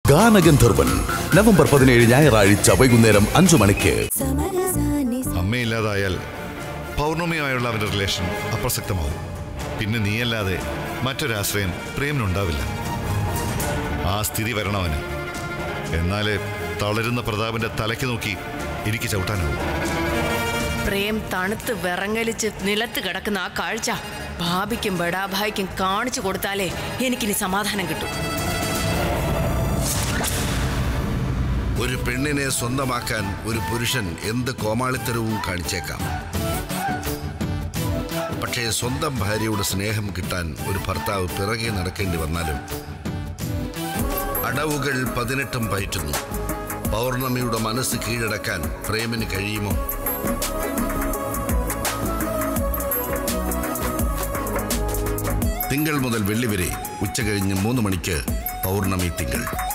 ഗാനഗന്ധർവൻ November പതിനേഴ് ഞായറാഴ്ച വൈകുന്നേരം അഞ്ചു മണിക്ക് അമ്മയില്ലാതായാൽ പൗർണമിയായുള്ള അവന്റെ റിലേഷൻ അപ്രസക്തമാവും പിന്നെ നീയല്ലാതെ മറ്റൊരാശ്രയം പ്രേമിനുണ്ടാവില്ല ആ സ്ഥിതി വരണവന് എന്നാലേ തളരുന്ന പ്രതാപന്റെ തലയ്ക്ക് നോക്കി എനിക്ക് ചവിട്ടാനാവും പ്രേം തണുത്ത് വിറങ്ങലിച്ച് നിലത്ത് കിടക്കുന്ന ആ കാഴ്ച ഭാബിക്കും ബഡാഭായിക്കും കാണിച്ചു കൊടുത്താലേ എനിക്കിനി സമാധാനം കിട്ടും ഒരു പെണ്ണിനെ സ്വന്തമാക്കാൻ ഒരു പുരുഷൻ എന്ത് കോമാളിത്തരവും കാണിച്ചേക്കാം പക്ഷേ സ്വന്തം ഭാര്യയുടെ സ്നേഹം കിട്ടാൻ ഒരു ഭർത്താവ് പിറകെ നടക്കേണ്ടി വന്നാലും അടവുകൾ പതിനെട്ടും പയറ്റുന്നു പൗർണമിയുടെ മനസ്സ് കീഴടക്കാൻ പ്രേമിന് കഴിയുമോ തിങ്കൾ മുതൽ വെള്ളി വരെ ഉച്ച കഴിഞ്ഞ് മൂന്ന് മണിക്ക് പൗർണമി തിങ്കൾ